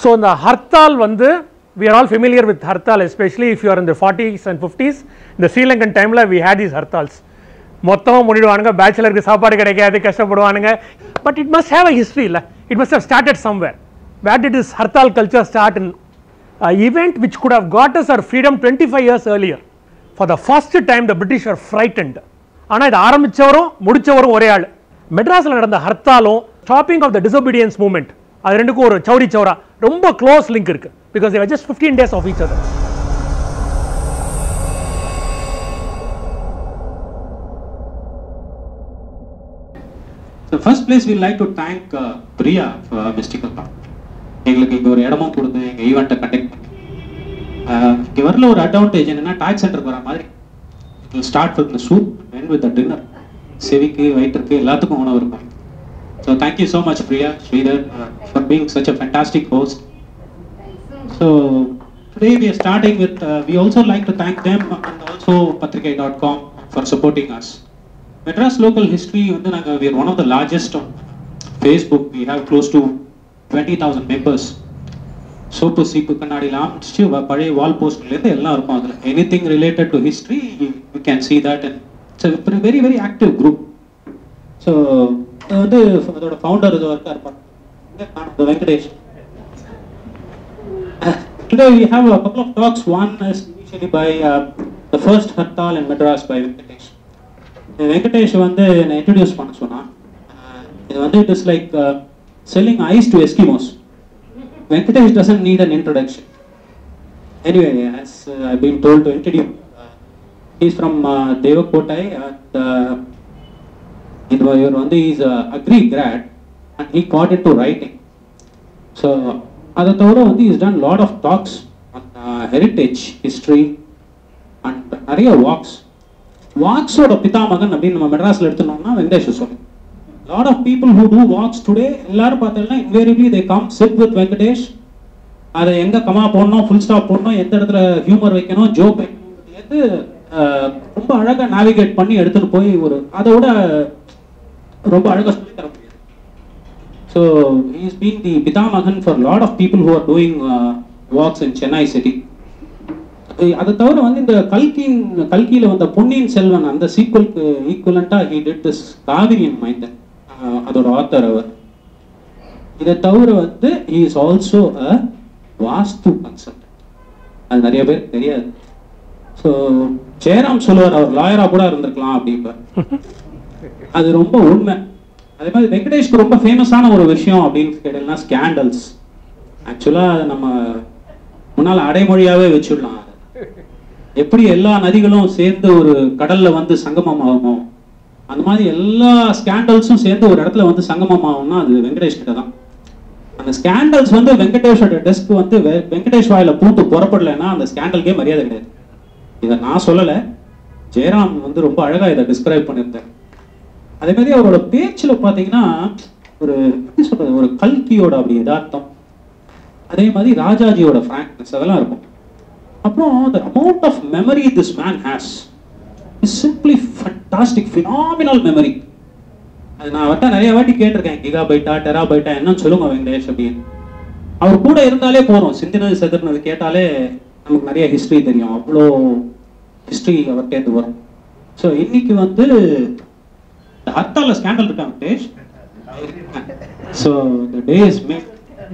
So இந்த ஹர்த்தால் வந்து we are all familiar with hartal especially if you are in the 40s and 50s இந்த ஸ்ரீலங்கன் டைமில் we had these ஹர்த்தால்ஸ் மொத்தமாக முடிடுவானுங்க பேச்சுலருக்கு சாப்பாடு கிடைக்காது கஷ்டப்படுவானுங்க but it must have a history இல்லை it must have started somewhere where did this hartal culture start in uh, event which could have got us our freedom 25 years earlier for the first time the british are frightened ஆனால் இது ஆரம்பிச்சவரும் முடிச்சவரும் ஒரே ஆள் மெட்ராஸில் நடந்த ஹர்த்தாலும் stopping of the disobedience movement அது ரெண்டுக்கும் ஒரு சௌரி சௌரா ரொம்ப க்ளோஸ் லிங்க் இருக்கு because there just fifteen days of each other So first place we'd like to thank uh, Priya for Mystical Park. எங்களுக்கு இங்க ஒரு இடமும் கொடுத்து எங்க ஈவெண்ட்டை கண்டக்ட் பண்ணி ஆஹ் இங்க வரல ஒரு அட்வான்டேஜ் என்னன்னா டாக்ஸ் சென்டருக்கு வர மாதிரி start with soup end with dinner செவிக்கு வயிற்றுக்கு எல்லாத்துக்கும் உணவு இருக்கும் so thank you so much Priya Sridhar for being such a fantastic host so today we are starting with we also like to thank them and also Pathrikai dot com for supporting us Madras local history வந்து நாங்கள் we are one of the largest on Facebook we have close to twenty thousand members soap சீப்பு கண்ணாடியில் ஆரம்பிச்சு வ- பழைய வால் போஸ்ட்லேருந்து எல்லாம் இருக்கும் அதில் anything related to history you can see that and it's very very active group so வந்து அதோட ஃபவுண்டர் இது ஒர்க்காக இருப்பார் Venkatesh Today we have a couple of talks. One is initially by uh, the first Hartal in Madras by Venkatesh. இந்த வெங்கடேஷ் வந்து என்னை introduce பண்ண சொன்னான் அஹ் இது வந்து it is like selling ice to Eskimos Venkatesh doesn't need an introduction anyway as I been told to introduce is from Devakottai and இது இவர் வந்து is agri grad and he got in to writing so அதை தவிர வந்து is done lot of talks heritage history and நிறைய walks வாக்ஸோட பிதாமகன் அப்படின்னு நம்ம மெட்ராஸ்ல எடுத்துனோம்னா வெங்கடேஷ் சொல்லி lot of people who do walks today எல்லாரும் பார்த்தீங்கன்னா invariably they come sit with Venkatesh அதை எங்க கமா போடணும் ஃபுல் ஸ்டாப் போடணும் எந்த இடத்துல ஹியூமர் வைக்கணும் ஜோக் வைக்கணும்ன்றது அஹ், ரொம்ப அழகா நேவிகேட் பண்ணி எடுத்துட்டு போய் ஒரு அதோட ரொம்ப அழகா சொல்லி தர முடியாது ஸோ இஸ் பீங் தி பிதாமகன் for lot of people who are doing walks in Chennai city அதை தவிர வந்து இந்த கல்கின் கல்கியில வந்த பொன்னியின் செல்வன் அந்த சீக்வலுக்கு ஈக்குவலண்டா he did this Kaviriyan Maindhan அஹ் அதோட ஆத்தர் அவர் இதை தவிர வந்து he is also a vastu consultant அது நிறைய பேருக்கு தெரியாது ஸோ ஜெயராம் சொல்லுவார் அவர் லாயரா கூட இருந்திருக்கலாம் அப்படிம்பார் அது ரொம்ப உண்மை அதே மாதிரி வெங்கடேஷ்க்கு ரொம்ப ஃபேமஸான ஒரு விஷயம் அப்படின்னு கேட்டீங்கன்னா ஸ்கேண்டல்ஸ் ஆக்சுவலா நம்ம முன்னால் அடைமொழியாவே வச்சுடலாம் அதை. எப்படி எல்லா நதிகளும் சேர்ந்து ஒரு கடல்ல வந்து சங்கமம் ஆகுமோ அந்த மாதிரி எல்லா ஸ்கேண்டல்ஸும் சேர்ந்து ஒரு இடத்துல வந்து சங்கமம் ஆகும்னா அது வெங்கடேஷ் கிட்ட தான் அந்த ஸ்கேண்டல்ஸ் வந்து வெங்கடேஷோட டெஸ்க் வந்து வெ- வெங்கடேஷ் வாயில பூட்டு புறப்படலைன்னா அந்த ஸ்கேண்டலுக்கே மரியாதை கிடையாது இதை நான் சொல்லலை ஜெயராம் வந்து ரொம்ப அழகா இதை டிஸ்கிரைப் பண்ணியிருந்தார் அதே மாதிரி அவரோட பேச்சுல பாத்தீங்கன்னா ஒரு எப்படி சொல்றது ஒரு கல்கியோட அப்படி யதார்த்தம் அதே மாதிரி ராஜாஜியோட ஃப்ராங்க்னஸ் அதெல்லாம் இருக்கும் அப்புறம் the amount of memory this man has is simply fantastic phenomenal memory அது நான் அவர்கிட்ட நிறைய வாட்டி கேட்டிருக்கேன் கிகா பைட்டா டெரா பைட்டா என்னன்னு சொல்லுங்க வெங்கடேஷ் அப்படின்னு அவர் கூட இருந்தாலே போறோம் சிந்தினது செதறினது கேட்டாலே நமக்கு நிறைய ஹிஸ்டரி தெரியும் அவ்வளோ ஹிஸ்டரி அவர்கிட்ட வரும் ஸோ இன்னைக்கு வந்து இந்த ஹர்த்தால ஸ்கேண்டல் இருக்கா Venkatesh so the day is made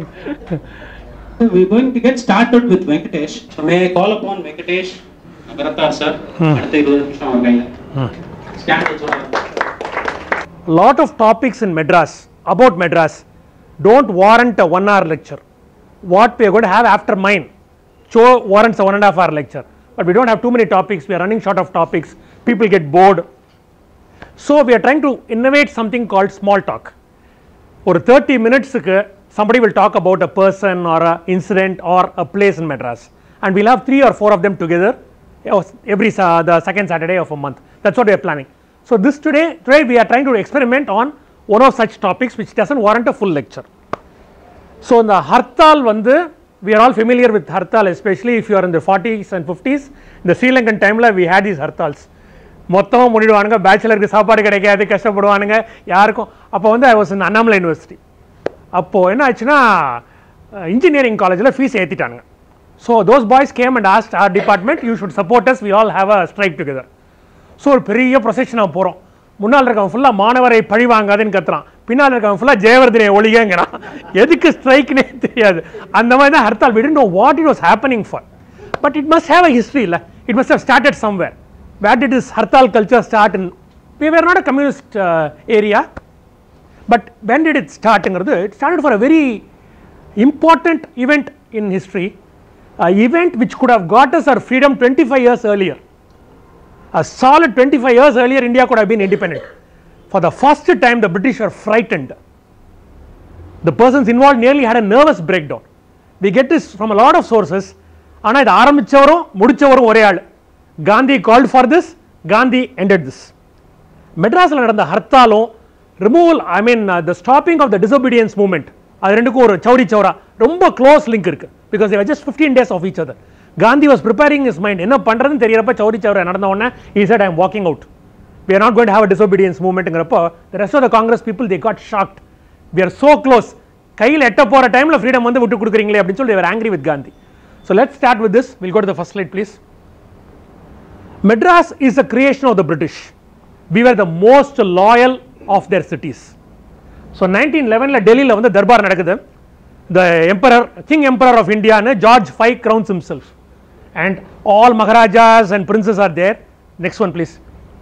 we're going to get started with Venkatesh. So may I call upon Venkatesh Agartha sir? அடுத்த இருபது நிமிஷம் அவர் கையில ஸ்கேண்டல் சொல்லுங்க lot of topics in Madras about Madras don't warrant a one hour lecture. What we are going to have after mine show warrants a one and a half hour lecture. But we don't have too many topics, we are running short of topics, people get bored. So we are trying to innovate something called small talk. ஒரு thirty மினிட்ஸுக்கு somebody will talk about a person or a incident or a place in Madras and we'll have three or four of them together uh, every sa- the second Saturday of a month. That's what we are planning. So this today, today we are trying to experiment on one of such topics which doesn't warrant a full lecture. So இந்த ஹர்த்தால் வந்து we are all familiar with hartal especially if you are in the 40s and 50s இந்த ஸ்ரீலங்கன் டைமில் we had these ஹர்த்தால்ஸ் மொத்தமாக முடிடுவானுங்க பேச்சுலருக்கு சாப்பாடு கிடைக்காது கஷ்டப்படுவானுங்க யாருக்கும் அப்போ வந்து I was in Annamalai university அப்போது என்ன ஆச்சுன்னா இன்ஜினியரிங் காலேஜில் ஃபீஸ் ஏற்றிட்டானுங்க so those boys came and asked our department you should support us we all have a strike together so ஒரு பெரிய ப்ரொசெஷனாக போகிறோம் முன்னால் இருக்கவன் ஃபுல்லாக மாணவரை பழி வாங்காதுன்னு கத்துறான் பின்னால் இருக்கவன் ஃபுல்லாக ஜெயவர்தனை ஒழிகங்கிறான் எதுக்கு ஸ்ட்ரைக்னே தெரியாது அந்த மாதிரி தான் hartal we didn't know what it was happening for but it must have a history இல்லை it must have started somewhere where did this hartal culture start in we were not a communist uh, area but when did it start ங்கிறது it started for a very important event in history a event which could have got us our freedom 25 years earlier a solid 25 years earlier india could have been independent for the first time the british were frightened the persons involved nearly had a nervous breakdown we get this from a lot of sources ஆனால் இது ஆரம்பிச்சவரும் முடிச்சவரும் ஒரே ஆள் Gandhi called for this Gandhi ended this மெட்ராஸில் நடந்த ஹர்த்தாலும் removal I mean the stopping of the disobedience movement அது ரெண்டுக்கும் ஒரு சௌரி சௌரா ரொம்ப க்ளோஸ் லிங்க் இருக்கு because just fifteen days of each other Gandhi was preparing his mind என்ன பண்ணுறதுன்னு தெரியறப்ப சௌரி சௌரா நடந்த உடனே he said I am walking out we are not going to have a disobedience movement-ங்கிறப்போ the rest of the congress people they got shocked we are so close கையில் எட்ட போகிற டைமில் ஃப்ரீடம் வந்து விட்டு கொடுக்குறீங்களே அப்படின்னு சொல்லி they were angry with Gandhi so let's start with this we'll go to the first slide please Madras is a creation of the British. We were the most loyal of their cities. So 1911ல டெல்லியில் வந்து தர்பார் நடக்குது the emperor king emperor of India னு George V crowns himself and all maharajas and princes are there next one please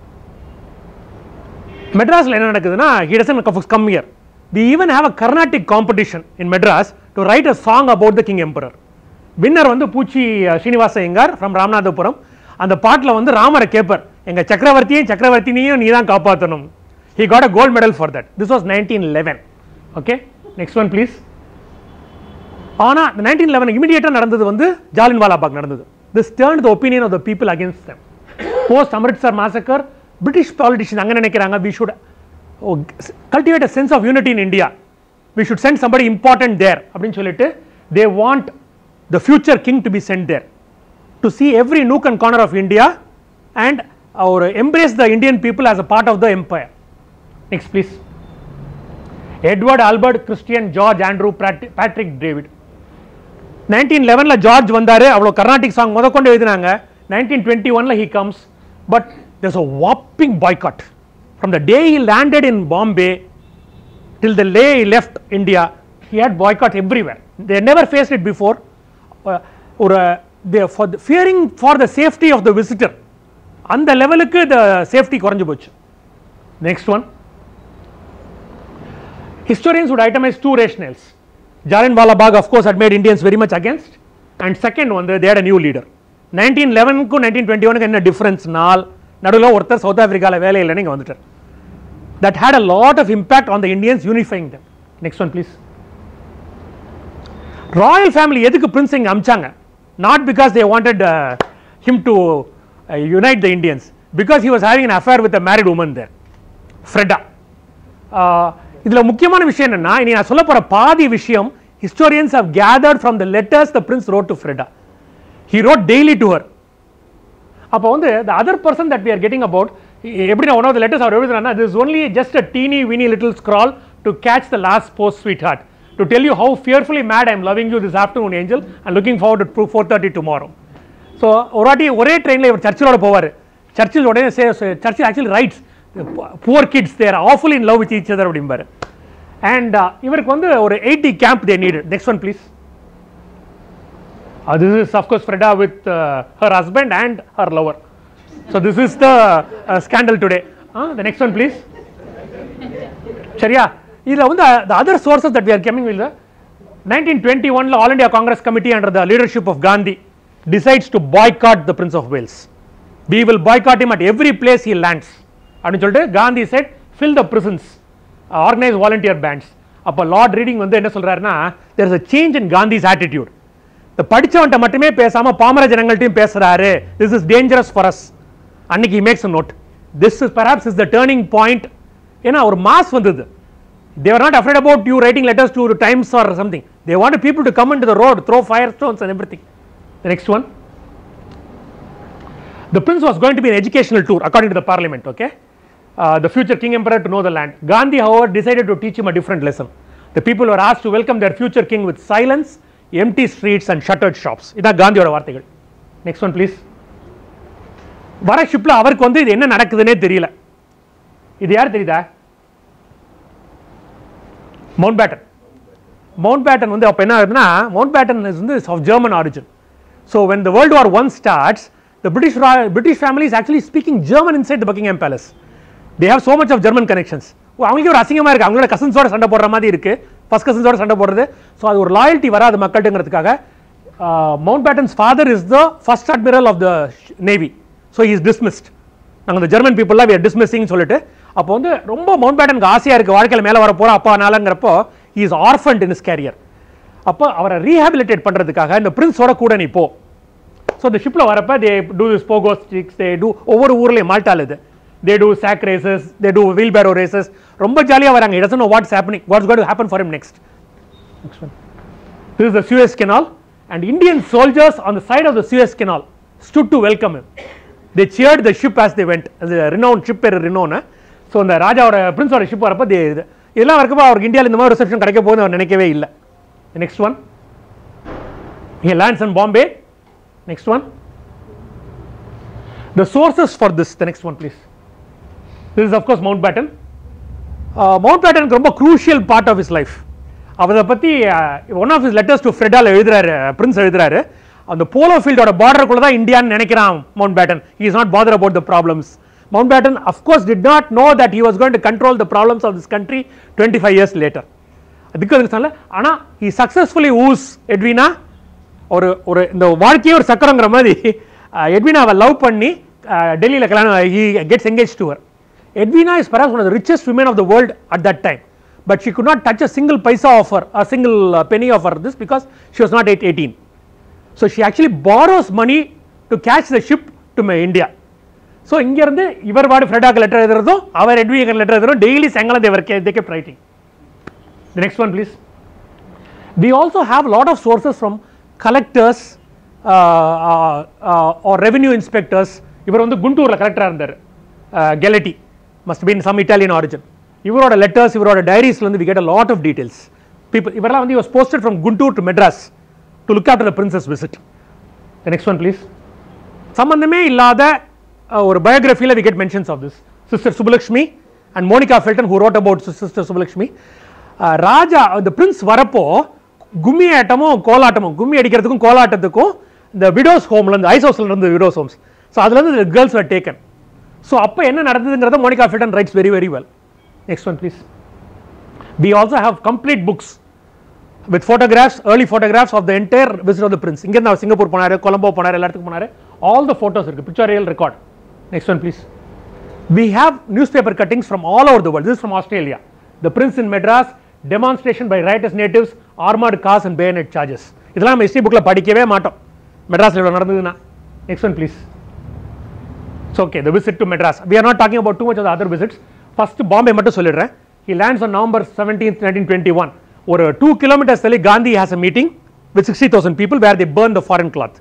மெட்ராஸில் என்ன நடக்குதுன்னா he doesn't come here we even have a Carnatic competition in Madras to write a song about the king emperor winner வந்து பூச்சி அஹ், Srinivasa Iyengar from Ramanathapuram அந்த பாட்டில் வந்து ராமரை கேட்பார் எங்க சக்கரவர்த்தியும் சக்கரவர்த்தினியும் நீ தான் காப்பாற்றணும் he got a gold medal for that this was 1911 okay next one please ஆனா இந்த 1911 இமிடியேட்டா நடந்தது வந்து ஜாலின்வாலா பாக் நடந்தது this turned the opinion of the people against them post Amritsar massacre british politicians அங்க நினைக்கிறாங்க we should oh, cultivate a sense of unity in india we should send somebody important there அப்படின்னு சொல்லிட்டு they want the future king to be sent there to see every nook and corner of india and or embrace the indian people as a part of the empire next please Edward Albert Christian George Andrew Patrick David nineteen லெவனில் George வந்தார் அவ்வளோ Carnatic song முதற்கொண்டு எழுதினாங்க nineteen twenty ஒனில் he comes but there's a whopping boycott from the day he landed in bombay till the day he left india he had boycott everywhere they never faced it before uh, ஒரு they for the, fearing for the safety of the visitor அந்த லெவலுக்கு the safety குறைஞ்சு போச்சு next one historians would itemize two rationales. Jallianwala Bagh, of course, had made Indians very much against, and second one, they had a new leader. 1911 க்கு 1921 க்கு என்ன difference நாள் நடுவில் ஒருத்தர் சவுத் ஆப்பிரிக்காவில் வேலை இல்லைன்னு இங்கே வந்துட்டார் that had a lot of impact on the Indians unifying them next one please royal family எதுக்கு பிரின்ஸ் இங்கே அமிச்சாங்க not because they wanted him to unite the Indians because he was having an affair with a married woman there Freda இதுல முக்கியமான விஷயம் என்னன்னா இனி நான் சொல்ல போற பாதி விஷயம் historians have gathered from the letters the prince wrote to Freda he wrote daily to her அப்போ வந்து the other person that we are getting about எப்படி நான் ஒன் ஆஃப் த லெட்டர்ஸ் அவர் எழுதுறாருன்னா this is only just a teeny weeny little scrawl to catch the last post sweetheart to tell you how fearfully mad I am loving you this afternoon angel and looking forward to 4:30 tomorrow so ஒரு வாட்டி ஒரே ட்ரெயினில் இவர் சர்ச்சிலோட போவார் Churchill உடனே Churchill actually writes poor kids they're awful in love with each other அப்படிம்பாரு and இவருக்கு வந்து ஒரு eighty camp they need next one please Uh, this is of course Freda with uh, her husband and her lover. So this is the uh, scandal today. Uh, the next one please. சரியா இதில் வந்து the other sources that we are coming with nineteen twenty ஒன்ல All India Congress committee under the leadership of Gandhi decides to boycott the Prince of Wales we will boycott him at every place he lands அப்படின்னு சொல்லிட்டு Gandhi said fill the prisons organise volunteer bands அப்போ Lord Reading வந்து என்ன சொல்றாருன்னா there is a change in Gandhi's attitude இந்த படிச்சவன்ட்ட மட்டுமே பேசாம பாமர ஜனங்கள்ட்டையும் பேசுறாரு this is dangerous for us அன்னைக்கு makes note this is perhaps is the turning point ஏன்னா ஒரு மாஸ் வந்தது they were not afraid about you writing letters to times or something they wanted people to come into the road throw firestones and everything the next one the prince was going to be an educational tour according to the parliament okay uh, the future king emperor to know the land gandhi however decided to teach him a different lesson the people were asked to welcome their future king with silence empty streets and shuttered shops இதான் காந்தியோட வார்த்தைகள் next one please வர ஷிப்ல அவருக்கு வந்து இது என்ன நடக்குதுன்னே தெரியல இது யார் தெரியுதா மவுண்ட் பேட்டன் மவுண்ட் பேட்டன் வந்து அப்போ என்ன ஆகுதுன்னா மவுண்ட் பேட்டன் இஸ் வந்து of German origin so when the world war one starts the British British family is actually speaking German inside the Buckingham Palace they have so much of German connections அவங்களுக்கு ஒரு அசிங்கமாக இருக்குது அவங்களோட கசன்ஸோட சண்டை போடுற மாதிரி இருக்குது ஃபர்ஸ்ட் கசன்ஸோட சண்டை போடுறது ஸோ அது ஒரு லாயல்ட்டி வராது மக்கள்கிட்டங்கிறதுக்காக Mountbatten's father is the first admiral of the navy so is dismissed நாங்கள் இந்த ஜெர்மன் பீப்புளாக வி டிஸ்மிஸ்ஸிங் சொல்லிட்டு அப்போ வந்து ரொம்ப மவுண்ட் பேட்டனுக்கு ஆசையாக இருக்குது வாழ்க்கையில் மேலே வர போகிற அப்பானாலங்கிறப்போ is orphaned in his career அப்போ அவரை ரீஹாபிலிட்டேட் பண்ணுறதுக்காக இந்த பிரின்ஸோட கூட நீ போ ஸோ இந்த ஷிப்பில் வரப்ப they do this pogo sticks they do ஒவ்வொரு ஊர்லேயும் மால்ட்டால் இது they do sack races they do wheelbarrow races ரொம்ப ஜாலியாக வராங்க it know what's happening what's got happen for him next next one This is the Suez Canal, and Indian soldiers on the side of the Suez Canal stood to welcome him. They cheered the ship as they went. The renowned ship பேர் renowned. So இந்த ராஜாவோட பிரின்ஸோட ship வரப்போ தே இது இதெல்லாம் வரப்போ அவருக்கு இந்தியாவில் இந்த மாதிரி ரிசப்ஷன் கிடைக்க போகுது அவர் நினைக்கவே இல்லை next one he lands in Bombay. Next one. The sources for this, the next one, please. This is, of course, Mountbatten. Uh, Mountbatten ரொம்ப crucial part of his life. அவரை பற்றி one of his letters to ஃப்ரெடால் எழுதுறாரு பிரின்ஸ் எழுதுறாரு அந்த polo ஃபீல்டோட பார்டருக்குள்ள தான் இந்தியான்னு நினைக்கிறான் Mountbatten he is not bother about the problems Mountbatten of course did not know that he was going to control the problems of this country twenty five years later அதுக்கு அது சொன்னல ஆனால் he successfully ஊஸ் Edwina ஒரு ஒரு இந்த வாழ்க்கையே ஒரு சக்கரங்கிற மாதிரி எட்வினாவை லவ் பண்ணி டெல்லியில் கல்யாணம் he gets engage to Edwina is perhaps one of the richest women of the world at that time but she could not touch a single paisa of her a single uh, penny of her this because she was not 8 18 so she actually borrows money to catch the ship to my india so இங்கேருந்து இவர் பாடு ஃப்ரெடாக்கு letter எழுதுறதும் அவர் எட்விகர் letter எழுதுறதும் daily சாயங்காலம் தேவர் கே they kept writing the next one please we also have a lot of sources from collectors uh, uh, uh, or revenue inspectors இவர் வந்து குண்டூரில் கலெக்டராக இருந்தார் Galletti must been some Italian origin இவரோட லெட்டர்ஸ் இவரோட டைரிஸ்ல வந்து we get a lot of details people இவரெல்லாம் வந்து was posted from Guntur to Madras to look after the prince's visit next one please சம்பந்தமே இல்லாத uh, ஒரு பயோகிராஃபியில் we get mentions of this sister Subbalakshmi and Monica Felton who wrote about sister Subbalakshmi ராஜா இந்த prince வரப்போ கும்மி ஆட்டமும் கோலாட்டமும் கும்மி அடிக்கிறதுக்கும் கோலாட்டத்துக்கும் இந்த விடோஸ் ஹோம்ல இருந்து ஐஸ் ஹவுஸ்ல இருந்து விடோஸ் ஹோம்ஸ் ஸோ அதுல இருந்து கேர்ள்ஸ் வர் டேக்கன் ஸோ அப்போ என்ன நடந்ததுங்கிறத Monica Felton writes very very well next one please we also have complete books with photographs early photographs of the entire visit of the prince இங்க இருந்து அவர் Singapore போனாரு கொலம்போ போனாரு எல்லா இடத்துக்கும் போனாரு all the photos இருக்கு pictorial record next one please we have newspaper cuttings from all over the world this is from australia the prince in madras demonstration by riotous natives armored cars and bayonet charges இதெல்லாம் நம்ம history புக்ல படிக்கவே மாட்டோம் மெட்ராஸ்ல இவ்வளவு நடந்ததுன்னா next one please it's okay the visit to Madras we are not talking about too much of other visits first Bombay மட்டும் சொல்லிடுறேன் he lands on November seventeen nineteen twenty one ஒரு டூ கிலோமீட்டர்ஸ் தள்ளி Gandhi has a meeting with sixty thousand people where the burn the foreign cloth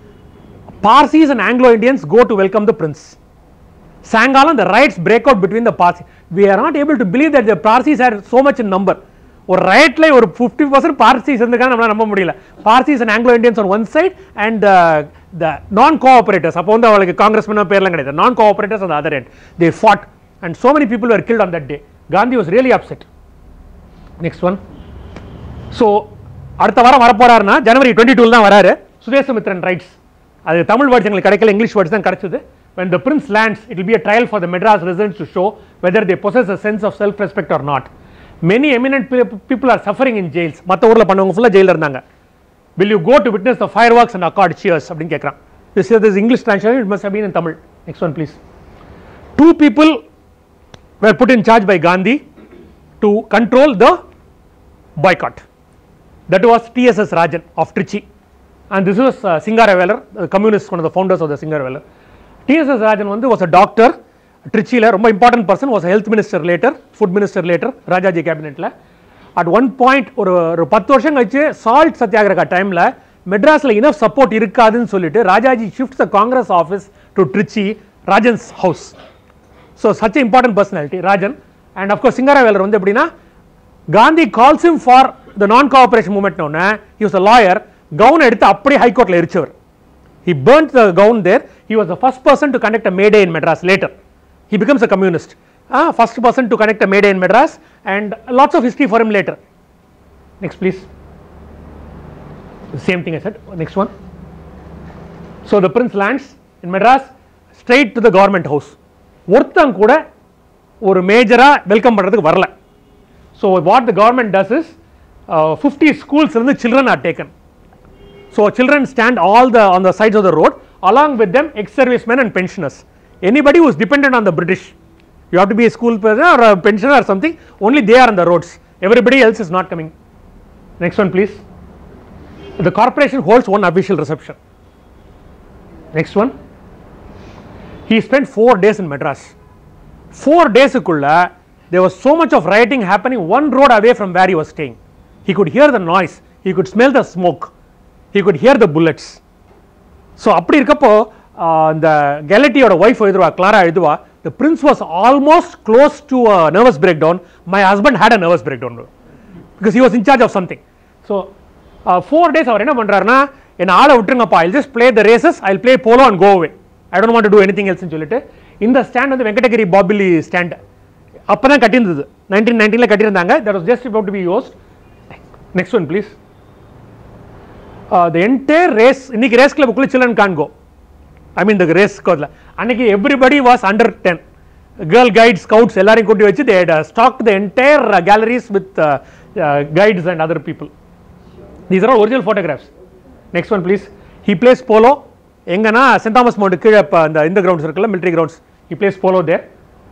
Parsis and Anglo Indians go to welcome the prince. சாயங்காலம் the riots break out between the Parsis. We are not able to believe that the Parsis are so much in number. ஒரு ரைட்ல ஒரு fifty percent Parsis இருந்திருக்காங்க நம்மளால நம்ப முடியல Parsis and Anglo Indians on one side and the non cooperators அப்போ வந்து அவளுக்கு காங்கிரஸ் பேர்லாம் கிடையாது நான் கோஆபரேட்டர்ஸ் அந்த other end they fought and so many people are killed on that day Gandhi was really upset next one so அடுத்த வாரம் வரப்போறாருன்னா ஜனவரி twenty டூவில் தான் வராரு சுதேசமித்ரன் ரைட்ஸ் அது தமிழ் வேர்ட்ஸ் எங்களுக்கு கிடைக்கல இங்கிலீஷ் வேர்ட்ஸ் தான் கிடைச்சது when the prince lands it will be a trial for the madras residents to show whether they possess a sense of self respect or not many eminent pe- people are suffering in jails மற்ற ஊர்ல பண்ணவங்க ஃபுல்லா ஜெயில இருந்தாங்க will you go to witness the fireworks and accord cheers அப்படின்னு கேட்குறான் this is this english translation it must have been in tamil next one please two people were put in charge by gandhi to control the boycott that was TSS Rajan of Trichy and this was uh, Singaravelar, the communist, one of the founders of the Singaravelar. TSS Rajan வந்து was a doctor, Trichyல ரொம்ப important person, was a health minister later, food minister later, Rajaji கேபினெட்ல at one point ஒரு ஒரு பத்து வருஷம் கழிச்சு salt satyagraha டைம்ல மெட்ராஸ்ல enough support இருக்காதுன்னு சொல்லிட்டு Rajaji shift the Congress office to Trichy Rajan's house so such important personality Rajan and of course Singaravelar வந்து எப்படின்னா Gandhi calls him for the non cooperation movement ஒன்று he was a lawyer gown எடுத்து அப்படியே ஹைகோர்ட்டில் எரிச்சவர் he burnt the gown there he was the first person to conduct a may day in madras later he becomes a communist ah first person to conduct a may day in madras and lots of history for him later next please same thing i said next one so the prince lands in madras straight to the government house ஒருத்தன் கூட ஒரு மேஜராக welcome பண்ணுறதுக்கு வரல so what the government does is fifty schools இருந்து children are taken So children stand all the on the sides of the road along with them ex-servicemen and pensioners. Anybody who is dependent on the British, you have to be a school person or a pensioner or something, only they are on the roads. Everybody else is not coming. Next one please. The corporation holds one official reception. Next one. He spent four days in Madras. Four days there was so much of rioting happening one road away from where he was staying. He could hear the noise, he could smell the smoke, he could hear the bullets. So அப்படி இருக்கப்போ ah, இந்த கேலட்டியோட wife எழுதுவா Clara எழுதுவா the prince was almost close to nervous breakdown my husband had a nervous breakdown because he was in charge of something so four days அவர் என்ன பண்ணுறாருன்னா என்ன ஆளை விட்டுருங்கப்பா I just play the races I play polo and go away I don't want to anything எல்ஸ்னு சொல்லிட்டு இந்த stand வந்து வெங்கடகிரி பாபிலி ஸ்டாண்ட் அப்போ தான் கட்டியிருந்தது நைன்டீன் நைன்டீனில் கட்டியிருந்தாங்க that was just about to be used next one please the entire race இன்னைக்கு ரேஸ் கிளப்புக்குள்ள children can go I mean the race கோதில் அன்னைக்கு everybody was under ten girl guide scouts எல்லாரையும் கூட்டி வச்சு they stuck the entire galleries with guides and other people these are original photographs next one please he plays polo எங்கன்னா சென்ட் தாமஸ் மவுண்ட் கீழே இப்போ அந்த இந்த கிரவுண்ட்ஸ் இருக்குல்ல military grounds he plays polo there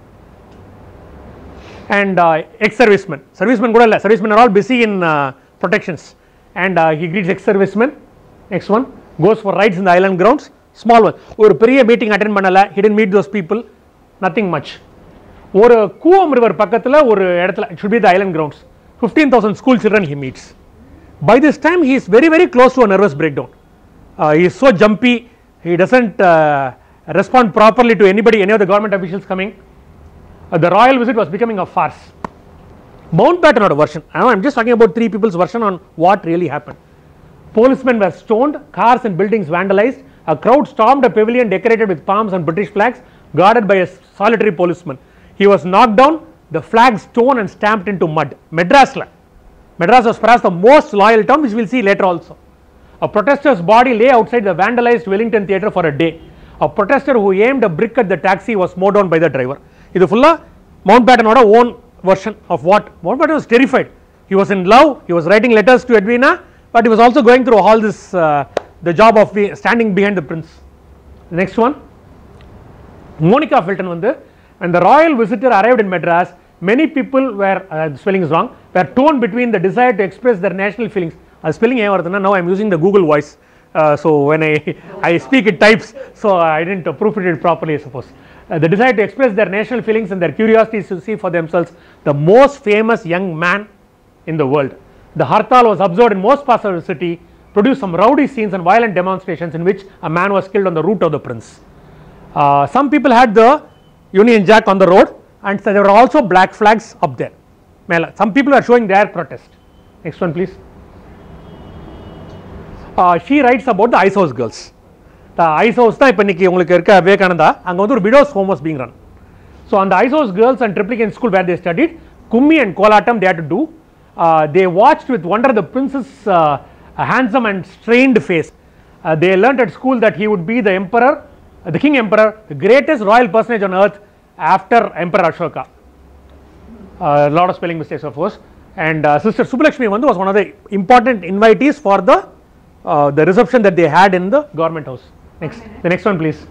and uh, ex-servicemen. Servicemen கூட இல்ல servicemen are all busy in uh, protections and uh, he greets ex-servicemen. Next one goes for rides in the island grounds. Small one. ஒரு பெரிய meeting attend பண்ணல he didn't meet those people. Nothing much. ஒரு Cooum river பக்கத்துல ஒரு இடத்துல it should be the island grounds. 15,000 school children he meets. By this time he is very very close to a nervous breakdown. Uh, he is so jumpy. He doesn't uh, respond properly to anybody, any of the government officials coming. Uh, the royal visit was becoming a farce. Mountbatten had a version. I know, I'm just talking about three people's version on what really happened. Policemen were stoned, cars and buildings vandalized. A crowd stormed a pavilion decorated with palms and British flags, guarded by a solitary policeman. He was knocked down, the flag torn and stamped into mud. Madras, la. Madras was perhaps the most loyal town, which we'll see later also. A protester's body lay outside the vandalized Wellington Theatre for a day. A protester who aimed a brick at the taxi was mowed down by the driver. இது ஃபுல்லாக Mountbatten own version of what Mountbatten was terrified he was in love he was writing letters to Edwina but he was also going through all this the job of standing behind the prince next one Monica Filton வந்து and the royal visitor arrived in madras many people were uh, the spelling is wrong were torn between the desire to express their national feelings அது spelling ஏன் வருதுன்னா now i'm using the google voice uh, so when i i speak it types so i didn't uh, proofread it properly i suppose Uh, the desire to express their national feelings and their curiosities to see for themselves the most famous young man in the world. The Hartal was observed in most parts of the city, produced some rowdy scenes and violent demonstrations in which a man was killed on the route of the prince. Uh, some people had the Union Jack on the road, and so there were also black flags up there. Mela- Some people are showing their protest. Next one, please. Uh, she writes about the ice house girls. The ice house தான் இப்போ இன்னைக்கு உங்களுக்கு இருக்க விவேகானந்தா அங்கே வந்து ஒரு widows home was being run so அந்த ice house girls and Triplicane school where they studied kummi and kolattam they to do they watch with wonder the princes handsome and strained face they learned at school that he would be the emperor the king emperor the greatest royal personage on earth after emperor Ashoka uh, lot of spelling mistakes of course and uh, sister subbalakshmi vandu was one of the important invitees for the uh, the reception that they had in the government house next the next one please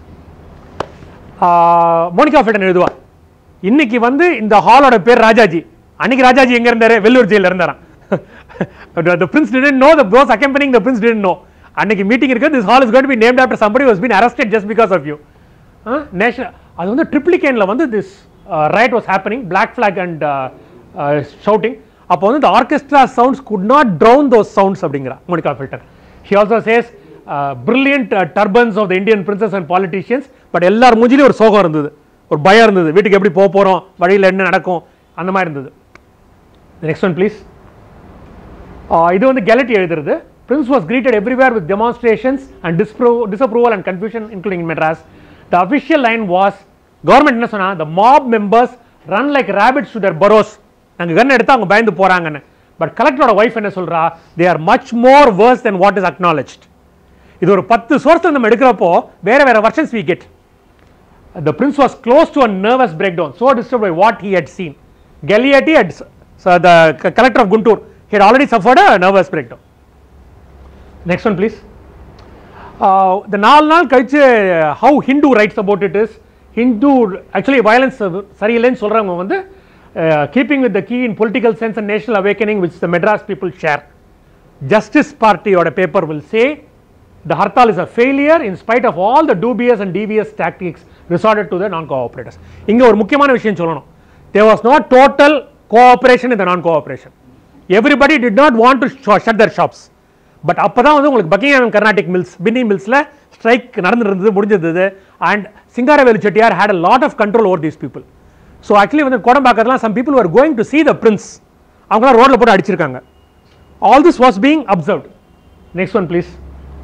uh, Monica Filton எழுதுவா இன்னைக்கு வந்து இந்த ஹாலோட பேர் ராஜாஜி அன்னைக்கு ராஜாஜி எங்க இருந்தாரு வெள்ளூர் ஜெயில இருந்தாராம் the prince didn't know the those accompanying the prince didn't know அன்னைக்கு மீட்டிங் இருக்கு this hall is going to be named after somebody who has been arrested just because of you national அது வந்து ட்ரிப்ளிகேனில் வந்து this riot was happening black flag and shouting அப்போ வந்து இந்த orchestra sounds good not drown those sounds அப்படிங்கிறா Monica Filter she also says brilliant turbans of the Indian princes and politicians but எல்லார் மூஞ்சிலையும் ஒரு சோகம் இருந்தது ஒரு பயம் இருந்தது வீட்டுக்கு எப்படி போக போகிறோம் வழியில் என்ன நடக்கும் அந்த மாதிரி இருந்தது நெக்ஸ்ட் ஒன் ப்ளீஸ் இது வந்து கெலட்டி எழுதுறது prince was greeted everywhere with demonstrations and dispro- disapproval and confusion including Madras. The official line was government என்ன சொன்னா the mob members run like rabbits to their burrows நாங்கள் கன் எடுத்து அவங்க பயந்து போறாங்கன்னு பட் கலெக்டரோட ஒய்ஃப் என்ன சொல்றா they are much more worse then what is acknowledged இது ஒரு பத்து சோர்ஸ் நம்ம எடுக்கிறப்போ வேற வேற versions we get the prince was close to a nervous breakdown, so disturbed by what he had seen. Galiati had, so the c- collector of Guntur, he had already suffered a nervous breakdown. Next one, please. Uh, the நாலு நாள் கழிச்சு how Hindu writes about it is Hindu actually violence uh, சரியில்லைன்னு சொல்றவங்க வந்து uh, keeping with the key in political sense and national awakening which the Madras people share. Justice Party or a paper will say the Hartal is a failure in spite of all the dubious and devious tactics resorted to the non-cooperators. இங்க ஒரு முக்கியமான விஷயம் சொல்லணும் there was not total cooperation in the non-cooperation. Everybody did not want to sh- shut their shops. But அப்போ தான் வந்து உங்களுக்கு Buckingham Carnatic mills பின்னி மில்ஸில் ஸ்ட்ரைக் நடந்துருந்தது முடிஞ்சது and Singaravelu Chettiar had a lot of control over these people so actually வந்து கோடம்பாக்கத்துலாம் some people are going to see the prince அவங்களாம் ரோட்டில் போட்டு அடிச்சிருக்காங்க all this was being observed next one please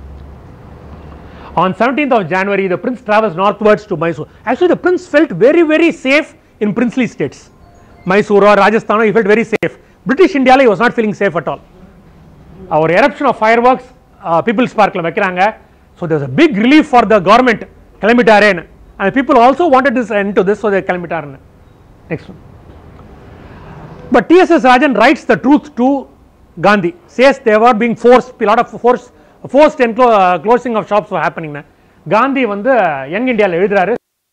On 17th of January, the prince travels northwards to Mysore. Actually, the prince felt very, very safe in princely states. Mysore or Rajasthan, he felt very safe. British India, he was not feeling safe at all. Our eruption of fireworks, uh, people's park la வைக்கிறாங்க. So there's a big relief for the government, கிளம்பிட்டாரேன்னு. And people also wanted this end to this, so they கிளம்பிட்டாருன்னு. Next one. But T.S.S. Rajan writes the truth to Gandhi, says they were being forced, a lot of force, forced enclo- uh, closing of shops were happening. Gandhi வந்து young இந்தியாவில் எழுதுறாரு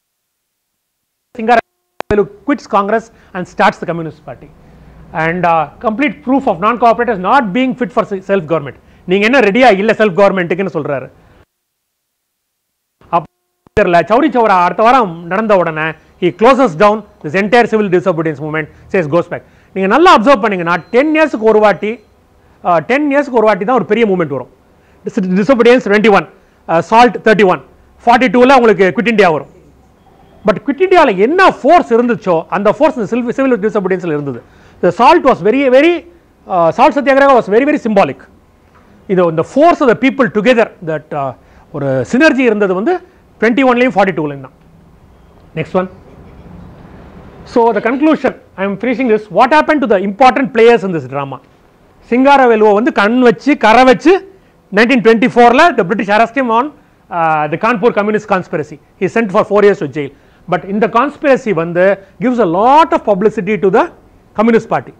Singaravelu quits Congress and starts the Communist Party. And uh, complete proof of non-cooperators not being fit for self government. நீங்க என்ன ரெடியா இல்ல self கவர்மெண்ட்டுக்குன்னு சொல்றாரு தெரியல சௌரி சௌரா அடுத்த வாரம் நடந்த உடனே he closes down this entire civil disobedience movement says goes back நீங்க நல்லா அப்சர்வ் பண்ணீங்கன்னா டென் இயர்ஸ்க்கு ஒரு வாட்டி டென் இயர்ஸ்க்கு ஒரு வாட்டி தான் ஒரு பெரிய மூவ்மெண்ட் வரும் disobedience twenty one salt thirty one forty டூவில் உங்களுக்கு குவிட் இந்தியா வரும் பட் குவிட் இந்தியாவில் என்ன ஃபோர்ஸ் இருந்துச்சோ அந்த ஃபோர்ஸ் இந்த சிவில் சிவில் டிசோபீடியன்ஸில் இருந்தது the salt was very very salt satyagraha was very very symbolic இது இந்த force of the people together that ஒரு சினர்ஜி இருந்தது வந்து டுவெண்ட்டி ஒன்லையும் ஃபார்ட்டி டூலையும் தான் next one so the conclusion I am finishing this what happen to the important players in this drama சிங்காரவேலுவை வந்து கண் வச்சு கரை வச்சு நைன்டீன் டுவெண்ட்டி ஃபோரில் the British arrest him on uh, the Kanpur communist conspiracy he sent for four years to jail but இந்த conspiracy வந்து gives a lot of publicity to the communist party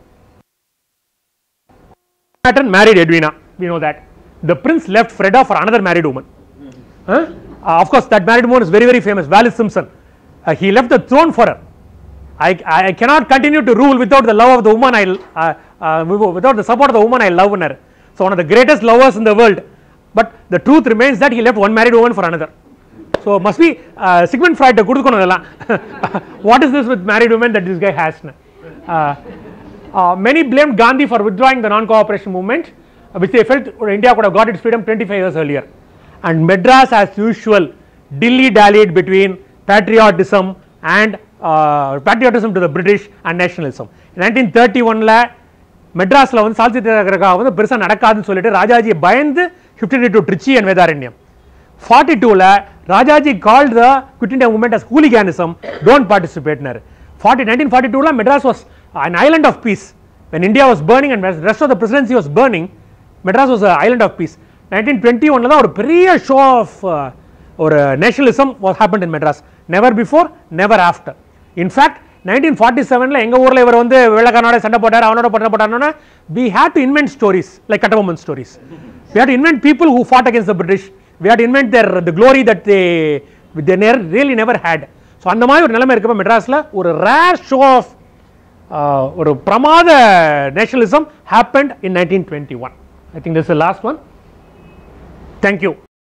Patton married Edwina we know that the prince left Freda for another married woman Huh? Uh, of course that married woman is very very famous Wallis Simpson Uh, he left the throne for her I, I cannot continue to rule without the love of the woman I uh, uh, without the support of the woman I love in her. So one of the greatest lovers in the world. But the truth remains that he left one married woman for another. So must be uh, Sigmund Freud கொடுக்கணும் இதெல்லாம் What is this with married women that this guy has? Uh, uh, many blamed Gandhi for withdrawing the non-cooperation movement, uh, which they felt India could have got its freedom 25 years earlier. And Madras, as usual, dilly-dallied between patriotism and uh, patriotism to the British and nationalism. 1931ல மெட்ராஸில் வந்து சால்சி தியாகிரகா வந்து பெருசாக நடக்காதுன்னு சொல்லிட்டு ராஜாஜி பயந்து shifted to Trichy and Vedaranyam forty டூவில் Rajaji called the quit India movement as hooliganism don't பார்ட்டிசிபேட்னாரு forty nineteen forty டூவில் Madras was an island of peace when India was burning and rest of the presidency was burning Madras was island of peace nineteen twenty ஒனில் தான் ஒரு பெரிய show of ஒரு nationalism was happen in Madras never before never after in fact nineteen forty செவனில் எங்கள் ஊரில் இவர் வந்து வெள்ளக்காரனோட சண்டை போட்டார் அவனோட போட்ட போட்டார்னா we have to invent stories like Kattabomman stories we have to invent people who fought against the British we have to invent there the glory that they they near really never had so அந்த மாதிரி ஒரு நிலைமை இருக்கப்போ மெட்ராஸில் ஒரு rare show of ஒரு பிரமாத nationalism happened in nineteen twenty one I think this last one thank you